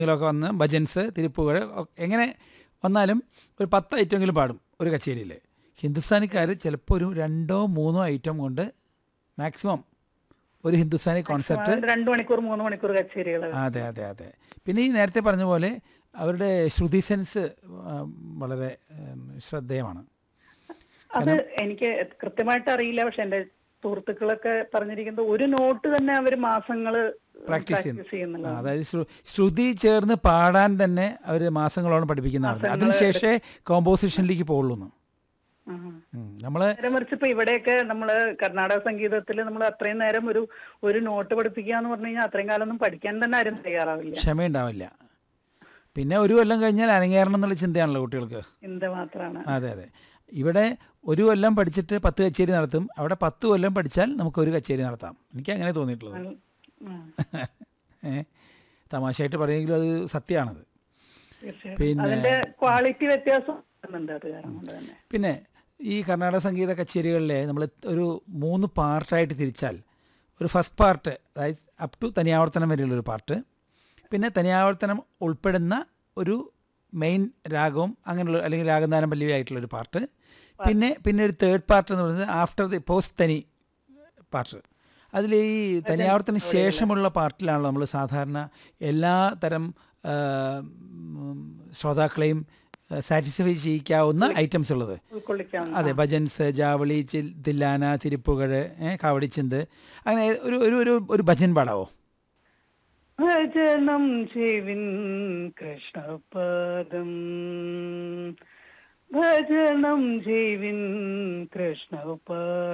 ഇതിലൊക്കെ വന്ന് ഭജൻസ് തിരുപ്പുകൾ എങ്ങനെ വന്നാലും ഒരു പത്ത് ഐറ്റമെങ്കിലും പാടും ഒരു കച്ചേരിയിൽ ഹിന്ദുസ്ഥാനിക്കാർ ചിലപ്പോൾ ഒരു രണ്ടോ മൂന്നോ ഐറ്റം കൊണ്ട് മാക്സിമം ഒരു ഹിന്ദുസ്ഥാനി കോൺസെർട്ട് രണ്ടു മണിക്കൂർ മൂന്ന് മണിക്കൂർ കച്ചേരികൾ അതെ അതെ അതെ പിന്നെ ഈ നേരത്തെ പറഞ്ഞ പോലെ അവരുടെ ശ്രുതി സെൻസ് ആ, വളരെ ഉം, ശ്രദ്ധേയമാണ് അത് എനിക്ക് കൃത്യമായിട്ട് അറിയില്ല പക്ഷെ എന്റെ സുഹൃത്തുക്കളൊക്കെ പറഞ്ഞിരിക്കുന്നത് ഒരു നോട്ട് തന്നെ അവര് മാസങ്ങള് പ്രാക്ടീസ് പ്രാക്ടീസ് ചെയ്യുന്നു ആ, ചെയ്യുന്നുള്ളത് അതായത് ശ്രു- ശ്രുതി ചേർന്ന് പാടാൻ തന്നെ അവർ മാസങ്ങളോളം പഠിപ്പിക്കുന്നതാണ് അതിനുശേഷമേ കോമ്പോസിഷനിലേക്ക് പോകുള്ളൂ നമ്മൾ നേരെ മറിച്ച് ഇപ്പൊ ഇവിടെയൊക്കെ നമ്മള് കർണാടക സംഗീതത്തിൽ നമ്മൾ അത്രയും നേരം ഒരു ഒരു നോട്ട് പഠിപ്പിക്കുക എന്ന് പറഞ്ഞു കഴിഞ്ഞാൽ അത്രയും കാലം ഒന്നും പഠിക്കാൻ തന്നെ ആരും തയ്യാറാവില്ല ക്ഷമയുണ്ടാവില്ല പിന്നെ ഒരു കൊല്ലം കഴിഞ്ഞാൽ അരങ്ങേറണം എന്നുള്ള ചിന്തയാണല്ലോ കുട്ടികൾക്ക് എന്ത് മാത്രമാണ് അതെ അതെ ഇവിടെ ഒരു കൊല്ലം പഠിച്ചിട്ട് പത്ത് കച്ചേരി നടത്തും അവിടെ പത്ത് കൊല്ലം പഠിച്ചാൽ നമുക്ക് ഒരു കച്ചേരി നടത്താം എനിക്ക് അങ്ങനെ തോന്നിയിട്ടുള്ളത് ഉം. ഏ തമാശയായിട്ട് പറയുമെങ്കിലും അത് സത്യമാണത് തീർച്ചയായും. പിന്നെ- അതിന്റെ ക്വാളിറ്റി വ്യത്യാസം വരുന്നുണ്ട് അത് കാരണം കൊണ്ട് തന്നെ പിന്നെ ഈ കർണാടക സംഗീത കച്ചേരികളിലെ നമ്മൾ ഒരു മൂന്ന് പാർട്ടായിട്ട് തിരിച്ചാൽ ഒരു ഫസ്റ്റ് പാർട്ട് അതായത് അപ് ടു തനിയാവർത്തനം വരെയുള്ളൊരു പാർട്ട് പിന്നെ തനിയാവർത്തനം ഉൾപ്പെടുന്ന ഒരു മെയിൻ രാഗവും അങ്ങനെയുള്ള അല്ലെങ്കിൽ രാഗനാനം പല്ലവി ആയിട്ടുള്ളൊരു പാർട്ട് പിന്നെ പിന്നെ ഒരു തേർഡ് പാർട്ട് എന്ന് പറയുന്നത് after the post Thani part അതിൽ ഈ തനിയാവർത്തന ശേഷമുള്ള പാർട്ടിലാണല്ലോ നമ്മൾ സാധാരണ എല്ലാ തരം ആ, ഉം, ശ്രോതാക്കളെയും സാറ്റിസ്ഫൈ ചെയ്യിക്കാവുന്ന ഐറ്റംസ് ഉള്ളത് ഉൾക്കൊള്ളിക്കാം അതെ ഭജൻസ് ജാവളി ചിൽ തില്ലാന തിരുപ്പുകഴ് കാവടിച്ചിന്ത് അങ്ങനെ ഒരു ഒരു ഒരു ഒരു ഭജൻ പാടാവോ ഭജനം ചെയ്വിൻ കൃഷ്ണപദം ഭജനം ചെയ്വിൻ കൃഷ്ണപദം